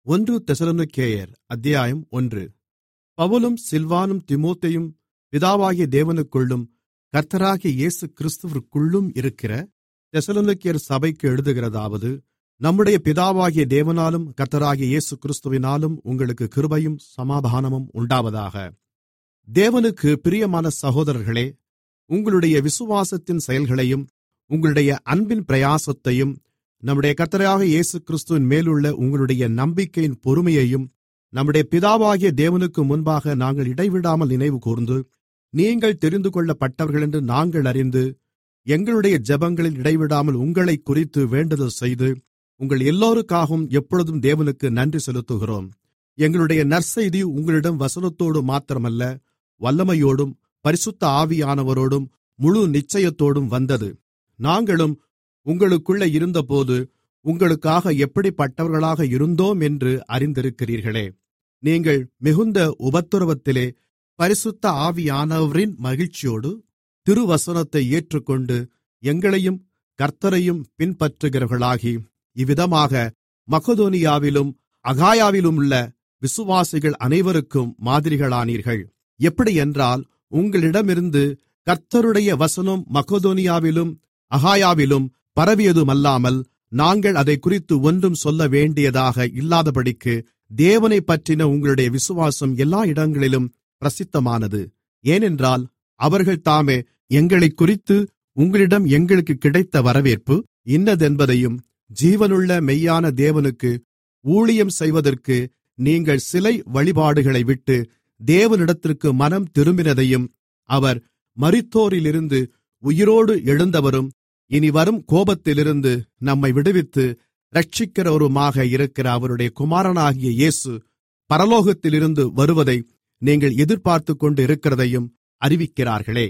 ஒன்று தெசலோனிக்கேயர் அத்தியாயம் ஒன்று பவுலும் சில்வானும் தீமோத்தேயும் பிதாவாகிய தேவனுக்குள்ளும் கர்த்தராகிய இயேசு கிறிஸ்துவிற்குள்ளும் இருக்கிற தெசலோனிக்கேயர் சபைக்கு எழுதுகிறதாவது நம்முடைய பிதாவாகிய தேவனாலும் கர்த்தராகிய இயேசு கிறிஸ்துவினாலும் உங்களுக்கு கிருபையும் சமாதானமும் உண்டாவதாக தேவனுக்கு பிரியமான சகோதரர்களே உங்களுடைய விசுவாசத்தின் செயல்களையும் உங்களுடைய அன்பின் பிரயாசத்தையும் நம்முடைய கர்த்தராகிய இயேசு கிறிஸ்துவின் மேலுள்ள உங்களுடைய நம்பிக்கையின் பொறுமையையும் நம்முடைய பிதாவாகிய தேவனுக்கு முன்பாக நாங்கள் இடைவிடாமல் நினைவுகூர்ந்து நீங்கள் தெரிந்துகொள்ளப்பட்டவர்கள் என்று நாங்கள் அறிந்து எங்களுடைய ஜெபங்களில் இடைவிடாமல் உங்களைக் குறித்து வேண்டுதல் செய்து உங்கள் எல்லோருக்காகவும் எப்பொழுதும் தேவனுக்கு நன்றி செலுத்துகிறோம் எங்களுடைய நற்செய்தி உங்களிடம் வசனத்தோடு மாத்திரமல்ல வல்லமையோடும் பரிசுத்த ஆவியானவரோடும் முழு நிச்சயத்தோடும் வந்தது நாங்களும் உங்களுக்குள்ளே இருந்தபோது உங்களுக்காக எப்படிப்பட்டவர்களாக இருந்தோம் என்று அறிந்திருக்கிறீர்களே நீங்கள் மிகுந்த உபத்திரவத்திலே பரிசுத்த ஆவியானவரின் மகிழ்ச்சியோடு திருவசனத்தை ஏற்றுக்கொண்டு எங்களையும் கர்த்தரையும் பின்பற்றுகிறவர்களாகி இவ்விதமாக மக்கதோனியாவிலும் அகாயாவிலுமுள்ள விசுவாசிகள் அனைவருக்கும் மாதிரிகளானீர்கள் எப்படியென்றால் உங்களிடமிருந்து கர்த்தருடைய வசனம் மக்கதோனியாவிலும் அகாயாவிலும் பரவியதுமல்லாமல் நாங்கள் அதை குறித்து ஒன்றும் சொல்ல வேண்டியதாக இல்லாதபடிக்கு தேவனை பற்றின உங்களுடைய விசுவாசம் எல்லா இடங்களிலும் பிரசித்தமானது ஏனென்றால் அவர்கள் தாமே எங்களைக் குறித்து உங்களிடம் எங்களுக்கு கிடைத்த வரவேற்பு இன்னதென்பதையும் ஜீவனுள்ள மெய்யான தேவனுக்கு ஊழியம் செய்வதற்கு நீங்கள் சிலை வழிபாடுகளை விட்டு தேவனிடத்திற்கு மனம் திரும்பினதையும் அவர் மரித்தோரிலிருந்து உயிரோடு எழுந்தவரும் இனி வரும் கோபத்திலிருந்து நம்மை விடுவித்து இரட்சிக்கிறவருமாக இருக்கிற அவருடைய குமாரனாகிய இயேசு பரலோகத்திலிருந்து வருவதை நீங்கள் எதிர்பார்த்துக் கொண்டு இருக்கிறதையும் அறிவிக்கிறார்களே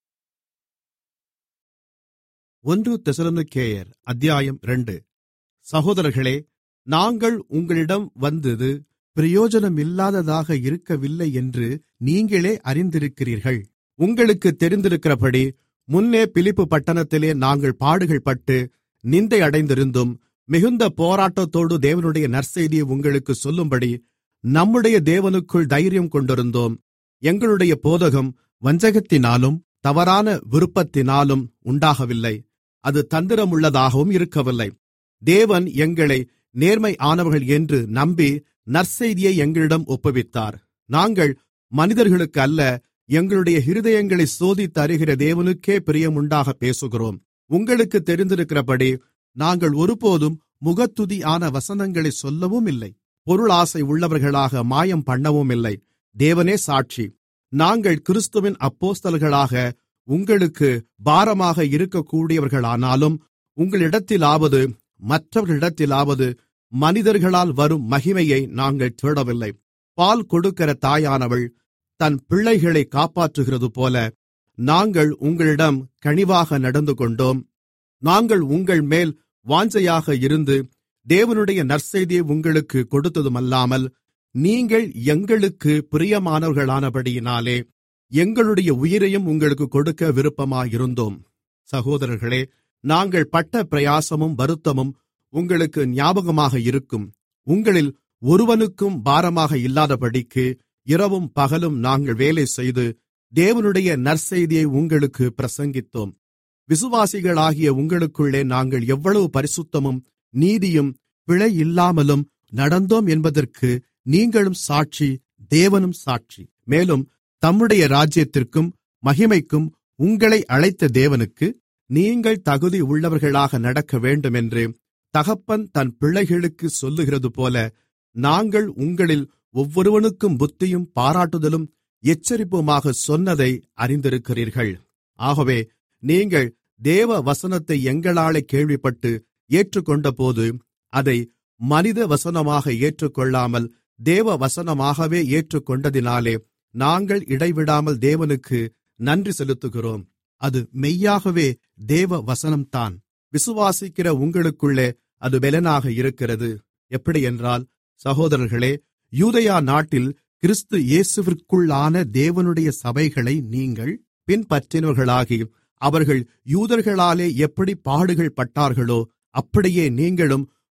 ஒன்று தெசலனுக்கேயர் அத்தியாயம் இரண்டு சகோதரர்களே நாங்கள் உங்களிடம் வந்தது பிரயோஜனமில்லாததாக இருக்கவில்லை என்று நீங்களே அறிந்திருக்கிறீர்கள் உங்களுக்கு தெரிந்திருக்கிறபடி முன்னே பிலிப்பு பட்டணத்திலே நாங்கள் பாடுகள்பட்டு நிந்தை அடைந்திருந்தும் மிகுந்த போராட்டத்தோடு தேவனுடைய நற்செய்தியை உங்களுக்கு சொல்லும்படி நம்முடைய தேவனுக்குள் தைரியம் கொண்டிருந்தோம் எங்களுடைய போதகம் வஞ்சகத்தினாலும் தவறான விருப்பத்தினாலும் உண்டாகவில்லை அது தந்திரமுள்ளதாகவும் இருக்கவில்லை தேவன் எங்களை நேர்மை ஆனவர்கள் என்று நம்பி நற்செய்தியை எங்களிடம் ஒப்புவித்தார் நாங்கள் மனிதர்களுக்கு அல்ல எங்களுடைய இருதயங்களை சோதித்து அறிகிற தேவனுக்கே பிரியமுண்டாக பேசுகிறோம் உங்களுக்கு தெரிந்திருக்கிறபடி நாங்கள் ஒருபோதும் முகத்துதியான வசனங்களை சொல்லவும் இல்லை பொருளாசை உள்ளவர்களாக மாயம் பண்ணவும் இல்லை தேவனே சாட்சி நாங்கள் கிறிஸ்துவின் அப்போஸ்தல்களாக உங்களுக்கு பாரமாக இருக்கக்கூடியவர்களானாலும் உங்களிடத்திலாவது மற்றவர்களிடத்திலாவது மனிதர்களால் வரும் மகிமையை நாங்கள் தேடவில்லை பால் கொடுக்கிற தாயானவள் தன் பிள்ளைகளை காப்பாற்றுகிறது போல நாங்கள் உங்களிடம் கனிவாக நடந்து கொண்டோம் நாங்கள் உங்கள் மேல் வாஞ்சையாக இருந்து தேவனுடைய நற்செய்தியை உங்களுக்கு கொடுத்ததுமல்லாமல் நீங்கள் எங்களுக்கு பிரியமானவர்களானபடியினாலே எங்களுடைய உயிரையும் உங்களுக்கு கொடுக்க விருப்பமாயிருந்தோம் சகோதரர்களே நாங்கள் பட்ட பிரயாசமும் வருத்தமும் உங்களுக்கு ஞாபகமாக இருக்கும் உங்களில் ஒருவனுக்கும் பாரமாக இல்லாதபடிக்கு இரவும் பகலும் நாங்கள் வேலை செய்து தேவனுடைய நற்செய்தியை உங்களுக்கு பிரசங்கித்தோம் விசுவாசிகளாகிய உங்களுக்குள்ளே நாங்கள் எவ்வளவு பரிசுத்தமும் நீதியும் பிழை இல்லாமலும் நடந்தோம் என்பதற்கு நீங்களும் சாட்சி தேவனும் சாட்சி மேலும் தம்முடைய ராஜ்யத்திற்கும் மகிமைக்கும் உங்களை அழைத்த தேவனுக்கு நீங்கள் தகுதி உள்ளவர்களாக நடக்க வேண்டும் என்று தகப்பன் தன் பிள்ளைகளுக்கு சொல்லுகிறது போல நாங்கள் உங்களில் ஒவ்வொருவனுக்கும் புத்தியும் பாராட்டுதலும் எச்சரிப்புமாக சொன்னதை அறிந்திருக்கிறீர்கள் ஆகவே நீங்கள் தேவ வசனத்தை எங்களாலே கேள்விப்பட்டு ஏற்றுக்கொண்டபோது அதை மனித வசனமாக ஏற்றுக்கொள்ளாமல் தேவ வசனமாகவே ஏற்றுக்கொண்டதினாலே நாங்கள் இடைவிடாமல் தேவனுக்கு நன்றி செலுத்துகிறோம் அது மெய்யாகவே தேவ வசனம்தான் விசுவாசிக்கிற உங்களுக்குள்ளே அது பெலனாக இருக்கிறது எப்படியென்றால் சகோதரர்களே யூதயா நாட்டில் கிறிஸ்து இயேசுவிற்குள்ளான தேவனுடைய சபைகளை நீங்கள் பின்பற்றினவர்களாகி அவர்கள் யூதர்களாலே எப்படி பாடுகள் பட்டார்களோ அப்படியே நீங்களும்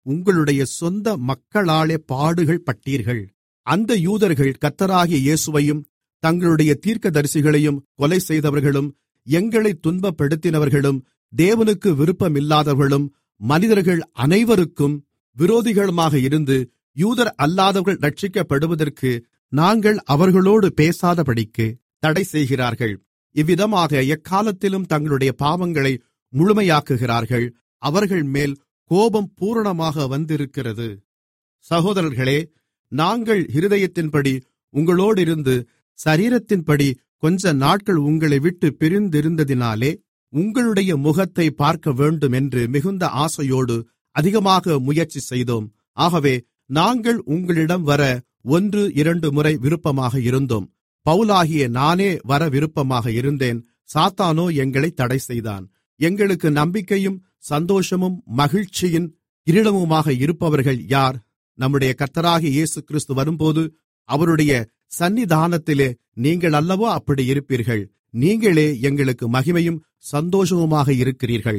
உங்களுடைய சொந்த மக்களாலே பாடுகள் பட்டீர்கள் அந்த யூதர்கள் கர்த்தராகிய இயேசுவையும் தங்களுடைய தீர்க்கதரிசிகளையும் கொலை செய்தவர்களும் எங்களை துன்பப்படுத்தினவர்களும் தேவனுக்கு விருப்பமில்லாதவர்களும் மனிதர்கள் அனைவருக்கும் விரோதிகளுமாக இருந்து யூதர் அல்லாதவர்கள் ரட்சிக்கப்படுவதற்கு நாங்கள் அவர்களோடு பேசாதபடிக்கு தடை செய்கிறார்கள் இவ்விதமாக எக்காலத்திலும் தங்களுடைய பாவங்களை முழுமையாக்குகிறார்கள் அவர்கள் மேல் கோபம் பூரணமாக வந்திருக்கிறது சகோதரர்களே நாங்கள் இருதயத்தின்படி உங்களோடிருந்து சரீரத்தின்படி கொஞ்ச நாட்கள் உங்களை விட்டு பிரிந்திருந்ததினாலே உங்களுடைய முகத்தை பார்க்க வேண்டும் என்று மிகுந்த ஆசையோடு அதிகமாக முயற்சி செய்தோம் ஆகவே நாங்கள் உங்களிடம் வர ஒன்று இரண்டு முறை விருப்பமாக இருந்தோம் பவுலாகிய நானே வர விருப்பமாக இருந்தேன் சாத்தானோ எங்களை தடை செய்தான் எங்களுக்கு நம்பிக்கையும் சந்தோஷமும் மகிழ்ச்சியின் கிரீடமுமாக இருப்பவர்கள் யார் நம்முடைய கர்த்தராகிய இயேசு கிறிஸ்து வரும்போது அவருடைய சந்நிதானத்திலே நீங்கள் அல்லவோ அப்படி இருப்பீர்கள் நீங்களே எங்களுக்கு மகிமையும் சந்தோஷமுமாக இருக்கிறீர்கள்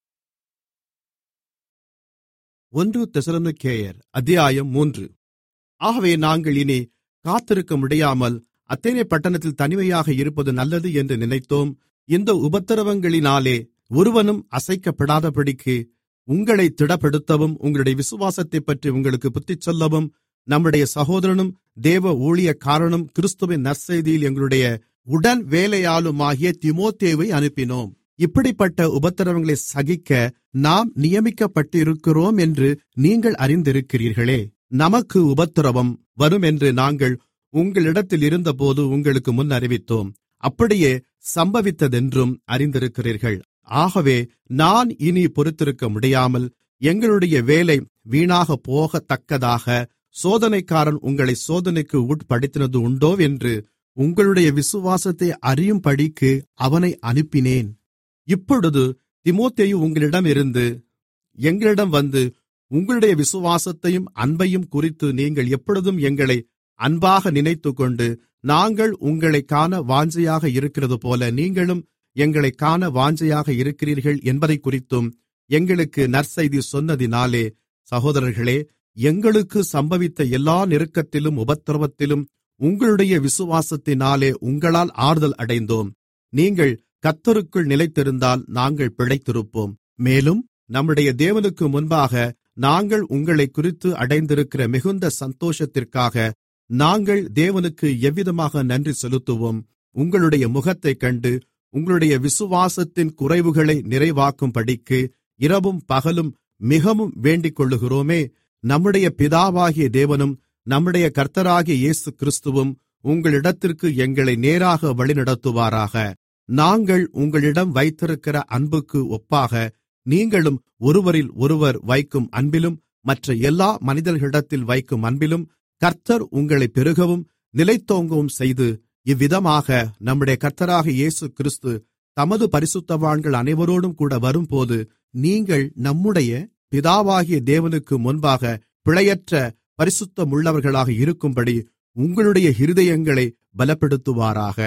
ஒன்று தெசலனுக்கேயர் அத்தியாயம் மூன்று ஆகவே நாங்கள் இனி காத்திருக்க முடியாமல் அத்தேனே பட்டணத்தில் தனிமையாக இருப்பது நல்லது என்று நினைத்தோம் இந்த உபத்திரவங்களினாலே ஒருவனும் அசைக்கப்படாதபடிக்கு உங்களை திடப்படுத்தவும் உங்களுடைய விசுவாசத்தைப் பற்றி உங்களுக்கு புத்தி சொல்லவும் நம்முடைய சகோதரனும் தேவ ஊழியக்காரனும் கிறிஸ்துவின் நற்செய்தியில் எங்களுடைய உடன் வேலையாளுமாகிய திமோத்தேவை அனுப்பினோம் இப்படிப்பட்ட உபத்திரவங்களை சகிக்க நாம் நியமிக்கப்பட்டிருக்கிறோம் என்று நீங்கள் அறிந்திருக்கிறீர்களே நமக்கு உபத்திரவம் வரும் என்று நாங்கள் உங்களிடத்தில் இருந்தபோது உங்களுக்கு முன் அறிவித்தோம் அப்படியே சம்பவித்ததென்றும் அறிந்திருக்கிறீர்கள் ஆகவே நான் இனி பொறுத்திருக்க முடியாமல் எங்களுடைய வேலை வீணாக போகத்தக்கதாக சோதனைக்காரன் உங்களை சோதனைக்கு உட்படுத்தினது உண்டோ என்று உங்களுடைய விசுவாசத்தை அறியும்படிக்கு அவனை அனுப்பினேன் இப்பொழுது திமோத்தேயு உங்களிடம் இருந்து எங்களிடம் வந்து உங்களுடைய விசுவாசத்தையும் அன்பையும் குறித்து நீங்கள் எப்பொழுதும் எங்களை அன்பாக நினைத்துக்கொண்டு நாங்கள் உங்களை காண வாஞ்சையாக இருக்கிறது போல நீங்களும் எங்களை காண வாஞ்சையாக இருக்கிறீர்கள் என்பதை குறித்தும் எங்களுக்கு நற்செய்தி சொன்னதினாலே சகோதரர்களே எங்களுக்கு சம்பவித்த எல்லா நெருக்கத்திலும் உபத்திரவத்திலும் உங்களுடைய விசுவாசத்தினாலே உங்களால் ஆறுதல் அடைந்தோம் நீங்கள் கத்தருக்குள் நிலைத்திருந்தால் நாங்கள் பிழைத்திருப்போம் மேலும் நம்முடைய தேவனுக்கு முன்பாக நாங்கள் உங்களை குறித்து அடைந்திருக்கிற மிகுந்த சந்தோஷத்திற்காக நாங்கள் தேவனுக்கு எவ்விதமாக நன்றி செலுத்துவோம் உங்களுடைய முகத்தைக் கண்டு உங்களுடைய விசுவாசத்தின் குறைவுகளை நிறைவாக்கும்படிக்கு இரவும் பகலும் மிகவும் வேண்டிக் கொள்ளுகிறோமே நம்முடைய பிதாவாகிய தேவனும் நம்முடைய கர்த்தராகிய இயேசு கிறிஸ்துவும் உங்களிடத்திற்கு எங்களை நேராக வழிநடத்துவாராக நாங்கள் உங்களிடம் வைத்திருக்கிற அன்புக்கு ஒப்பாக நீங்களும் ஒருவரில் ஒருவர் வைக்கும் அன்பிலும் மற்ற எல்லா மனிதர்களிடத்தில் வைக்கும் அன்பிலும் கர்த்தர் உங்களை பெருகவும் நிலைத்தோங்கவும் செய்து இவ்விதமாக நம்முடைய கர்த்தராக இயேசு கிறிஸ்து தமது பரிசுத்தவான்கள் அனைவரோடும் கூட வரும்போது நீங்கள் நம்முடைய பிதாவாகிய தேவனுக்கு முன்பாக பிழையற்ற பரிசுத்தமுள்ளவர்களாக இருக்கும்படி உங்களுடைய இருதயங்களை பலப்படுத்துவாராக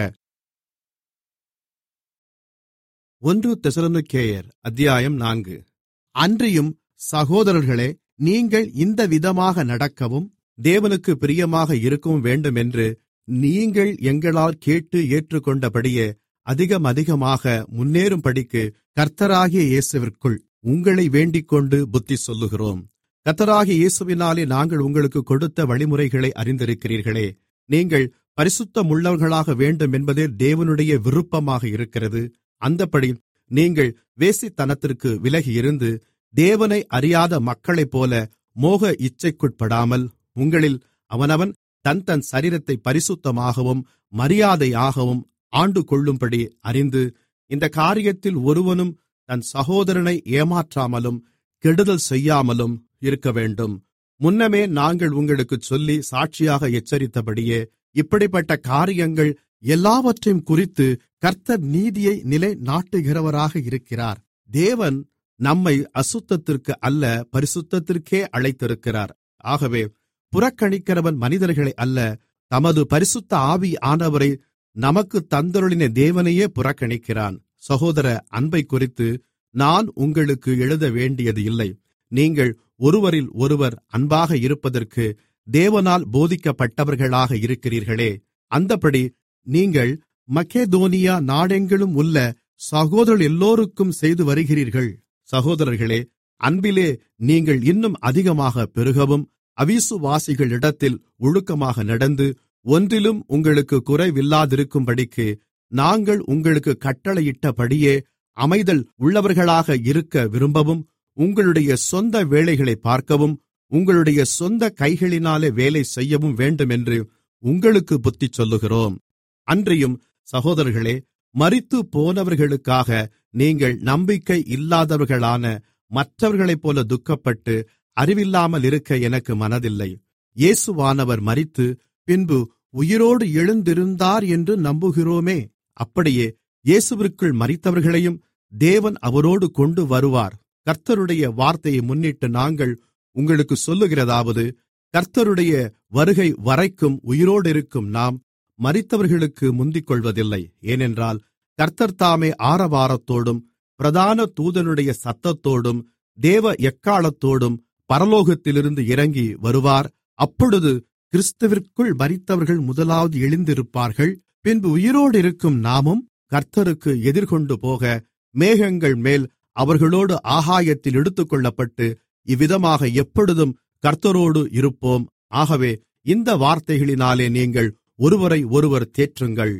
ஒன்று தெசலனுக்கேயர் அத்தியாயம் நான்கு அன்றியும் சகோதரர்களே நீங்கள் இந்த விதமாக நடக்கவும் தேவனுக்கு பிரியமாக இருக்கவும் வேண்டுமென்று நீங்கள் எங்களால் கேட்டு ஏற்றுக்கொண்டபடியே அதிகம் அதிகமாக முன்னேறும்படிக்கு கர்த்தராகிய இயேசுவிற்குள் உங்களை வேண்டிக்கொண்டு புத்தி சொல்லுகிறோம் கர்த்தராகிய இயேசுவினாலே நாங்கள் உங்களுக்கு கொடுத்த வழிமுறைகளை அறிந்திருக்கிறீர்களே நீங்கள் பரிசுத்தமுள்ளவர்களாக வேண்டும் என்பதே தேவனுடைய விருப்பமாக இருக்கிறது அந்தப்படி நீங்கள் வேசித்தனத்திற்கு விலகியிருந்து தேவனை அறியாத மக்களைப்போல மோக இச்சைக்குட்படாமல் உங்களில் அவனவன் தன் தன் சரீரத்தை பரிசுத்தமாகவும் மரியாதையாகவும் ஆண்டு கொள்ளும்படி அறிந்து இந்த காரியத்தில் ஒருவனும் தன் சகோதரனை ஏமாற்றாமலும் கெடுதல் செய்யாமலும் இருக்கவேண்டும் முன்னமே நாங்கள் உங்களுக்குச் சொல்லி சாட்சியாக எச்சரித்தபடியே இப்படிப்பட்ட காரியங்கள் எல்லாவற்றையும் குறித்து கர்த்தர் நீதியை நிலைநாட்டுகிறவராக இருக்கிறார் தேவன் நம்மை அசுத்தத்திற்கு அல்ல பரிசுத்தத்திற்கே அழைத்திருக்கிறார் ஆகவே புறக்கணிக்கிறவன் மனிதர்களை அல்ல தமது பரிசுத்த ஆவி ஆனவரை நமக்கு தந்தருளின தேவனையே புறக்கணிக்கிறான் சகோதர அன்பை குறித்து நான் உங்களுக்கு எழுத வேண்டியது இல்லை நீங்கள் ஒருவரில் ஒருவர் அன்பாக இருப்பதற்கு தேவனால் போதிக்கப்பட்டவர்களாக இருக்கிறீர்களே அந்தப்படி நீங்கள் மக்கெதோனியா நாடெங்கிலும் உள்ள சகோதரர் எல்லோருக்கும் செய்து வருகிறீர்கள் சகோதரர்களே அன்பிலே நீங்கள் இன்னும் அதிகமாக பெருகவும் அவிசுவாசிகளிடத்தில் ஒழுக்கமாக நடந்து ஒன்றிலும் உங்களுக்கு குறைவில்லாதிருக்கும்படிக்கு நாங்கள் உங்களுக்கு கட்டளையிட்டபடியே அமைதல் உள்ளவர்களாக இருக்க விரும்பவும் உங்களுடைய சொந்த வேலைகளை பார்க்கவும் உங்களுடைய சொந்த கைகளினாலே வேலை செய்யவும் வேண்டுமென்று உங்களுக்கு புத்தி சொல்லுகிறோம் அன்றியும் சகோதரர்களே மரித்து போனவர்களுக்காக நீங்கள் நம்பிக்கை இல்லாதவர்களான மற்றவர்களைப் போல துக்கப்பட்டு அறிவில்லாமல் இருக்க எனக்கு மனதில்லை இயேசுவானவர் மரித்து பின்பு உயிரோடு எழுந்திருந்தார் என்று நம்புகிறோமே அப்படியே இயேசுவிற்குள் மரித்தவர்களையும் தேவன் அவரோடு கொண்டு வருவார் கர்த்தருடைய வார்த்தையை முன்னிட்டு நாங்கள் உங்களுக்கு சொல்லுகிறதாவது கர்த்தருடைய வருகை வரைக்கும் உயிரோடிருக்கும் நாம் மரித்தவர்களுக்கு முந்திக்கொள்வதில்லை ஏனென்றால் கர்த்தர் தாமே ஆரவாரத்தோடும் பிரதான தூதனுடைய சத்தத்தோடும் தேவ எக்காலத்தோடும் பரலோகத்திலிருந்து இறங்கி வருவார் அப்பொழுது கிறிஸ்துவிற்குள் மரித்தவர்கள் முதலாவது எழுந்திருப்பார்கள் பின்பு உயிரோடு இருக்கும் நாமும் கர்த்தருக்கு எதிர்கொண்டு போக மேகங்கள் மேல் அவர்களோடு ஆகாயத்தில் எடுத்துக்கொள்ளப்பட்டு இவ்விதமாக எப்பொழுதும் கர்த்தரோடு இருப்போம் ஆகவே இந்த வார்த்தைகளினாலே நீங்கள் ஒருவரை ஒருவர் தேற்றுங்கள்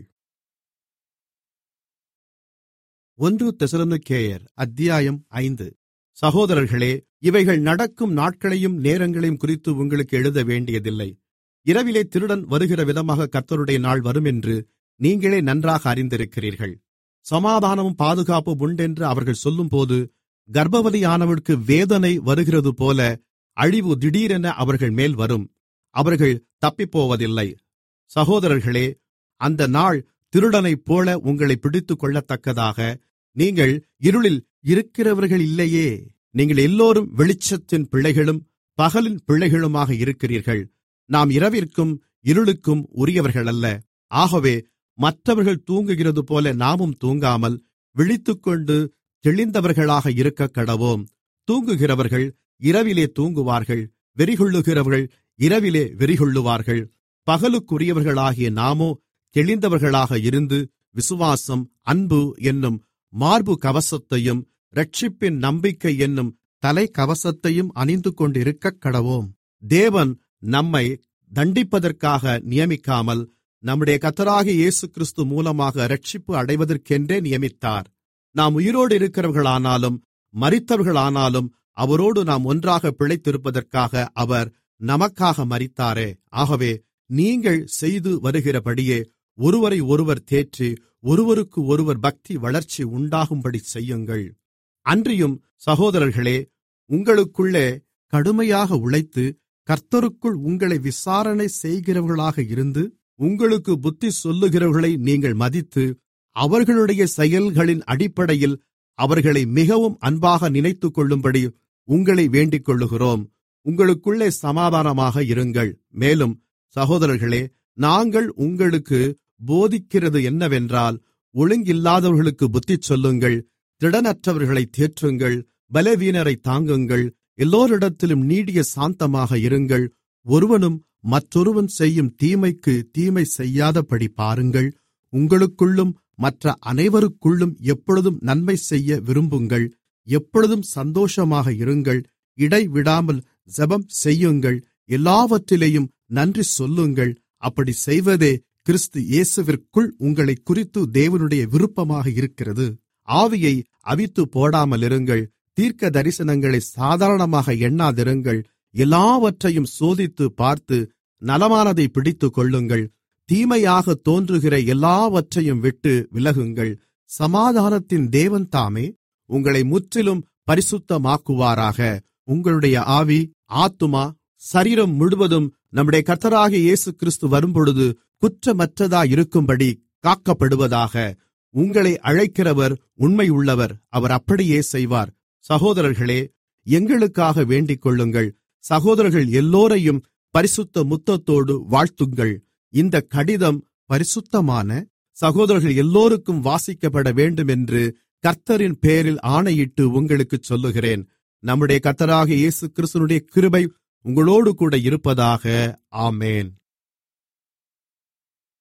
ஒன்று தெசலனுக்கேயர் அத்தியாயம் ஐந்து சகோதரர்களே இவைகள் நடக்கும் நாட்களையும் நேரங்களையும் குறித்து உங்களுக்கு எழுத வேண்டியதில்லை இரவிலே திருடன் வருகிற விதமாக கர்த்தருடைய நாள் வருமென்று நீங்களே நன்றாக அறிந்திருக்கிறீர்கள் சமாதானமும் பாதுகாப்பும் உண்டென்று அவர்கள் சொல்லும்போது கர்ப்பவதியானவளுக்கு வேதனை வருகிறது போல அழிவு திடீரென அவர்கள் மேல் வரும் அவர்கள் தப்பிப்போவதில்லை சகோதரர்களே அந்த நாள் திருடனைப் போல உங்களை பிடித்துக்கொள்ளத்தக்கதாக நீங்கள் இருளில் இருக்கிறவர்கள் இல்லையே நீங்கள் எல்லோரும் வெளிச்சத்தின் பிள்ளைகளும் பகலின் பிள்ளைகளுமாக இருக்கிறீர்கள் நாம் இரவிற்கும் இருளுக்கும் உரியவர்களல்ல ஆகவே மற்றவர்கள் தூங்குகிறது போல நாமும் தூங்காமல் விழித்துக்கொண்டு தெளிந்தவர்களாக இருக்கக் கடவோம் தூங்குகிறவர்கள் இரவிலே தூங்குவார்கள் வெறிகொள்ளுகிறவர்கள் இரவிலே வெறிகொள்ளுவார்கள் பகலுக்குரியவர்களாகிய நாமோ தெளிந்தவர்களாக இருந்து விசுவாசம் அன்பு என்னும் மார்பு கவசத்தையும் இரட்சிப்பின் நம்பிக்கை என்னும் தலைக்கவசத்தையும் அணிந்து கொண்டிருக்கக் கடவோம் தேவன் நம்மை தண்டிப்பதற்காக நியமிக்காமல் நம்முடைய கத்தராகிய இயேசு கிறிஸ்து மூலமாக இரட்சிப்பு அடைவதற்கென்றே நியமித்தார் நாம் உயிரோடு இருக்கிறவர்களானாலும் மரித்தவர்களானாலும் அவரோடு நாம் ஒன்றாக பிழைத்திருப்பதற்காக அவர் நமக்காக மரித்தாரே ஆகவே நீங்கள் செய்து வருகிறபடியே ஒருவரை ஒருவர் தேற்றி ஒருவருக்கு ஒருவர் பக்தி வளர்ச்சி உண்டாகும்படி செய்யுங்கள் அன்றியும் சகோதரர்களே உங்களுக்குள்ளே கடுமையாக உழைத்து கர்த்தருக்குள் உங்களை விசாரணை செய்கிறவர்களாக இருந்து உங்களுக்கு புத்தி சொல்லுகிறவர்களை நீங்கள் மதித்து அவர்களுடைய செயல்களின் அடிப்படையில் அவர்களை மிகவும் அன்பாக நினைத்துக்கொள்ளும்படி உங்களை வேண்டிக்கொள்ளுகிறோம் உங்களுக்குள்ளே சமாதானமாக இருங்கள் மேலும் சகோதரர்களே நாங்கள் உங்களுக்கு போதிக்கிறது என்னவென்றால் ஒழுங்கில்லாதவர்களுக்கு புத்தி சொல்லுங்கள் திடனற்றவர்களை தேற்றுங்கள் பலவீனரை தாங்குங்கள் எல்லோரிடத்திலும் நீடிய சாந்தமாக இருங்கள் ஒருவனும் மற்றொருவன் செய்யும் தீமைக்கு தீமை செய்யாதபடி பாருங்கள் உங்களுக்குள்ளும் மற்ற அனைவருக்குள்ளும் எப்பொழுதும் நன்மை செய்ய விரும்புங்கள் எப்பொழுதும் சந்தோஷமாக இருங்கள் இடைவிடாமல் ஜெபம் செய்யுங்கள் எல்லாவற்றிலேயும் நன்றி சொல்லுங்கள் அப்படி செய்வதே கிறிஸ்து இயேசுவிற்குள் உங்களை குறித்து தேவனுடைய விருப்பமாக இருக்கிறது ஆவியை அவித்து போடாமலிருங்கள் தீர்க்க தரிசனங்களை சாதாரணமாக எண்ணாதிருங்கள் எல்லாவற்றையும் சோதித்து பார்த்து நலமானதை பிடித்துக் கொள்ளுங்கள் தீமையாக தோன்றுகிற எல்லாவற்றையும் விட்டு விலகுங்கள் சமாதானத்தின் தேவன் தாமே உங்களை முற்றிலும் பரிசுத்தமாக்குவாராக உங்களுடைய ஆவி ஆத்துமா சரீரம் முழுவதும் நம்முடைய கர்த்தராகிய இயேசு கிறிஸ்து வரும்பொழுது குற்றமற்றதாயிருக்கும்படி காக்கப்படுவதாக உங்களை அழைக்கிறவர் உண்மையுள்ளவர் அவர் அப்படியே செய்வார் சகோதரர்களே எங்களுக்காக வேண்டிக்கொள்ளுங்கள் சகோதரர்கள் எல்லோரையும் பரிசுத்த முத்தத்தோடு வாழ்த்துங்கள் இந்த கடிதம் பரிசுத்தமான சகோதரர்கள் எல்லோருக்கும் வாசிக்கப்பட வேண்டும் என்று கர்த்தரின் பேரில் ஆணையிட்டு உங்களுக்குச் சொல்லுகிறேன் நம்முடைய கர்த்தராகிய இயேசு கிறிஸ்துவினுடைய கிருபை உங்களோடு கூட இருப்பதாக ஆமென்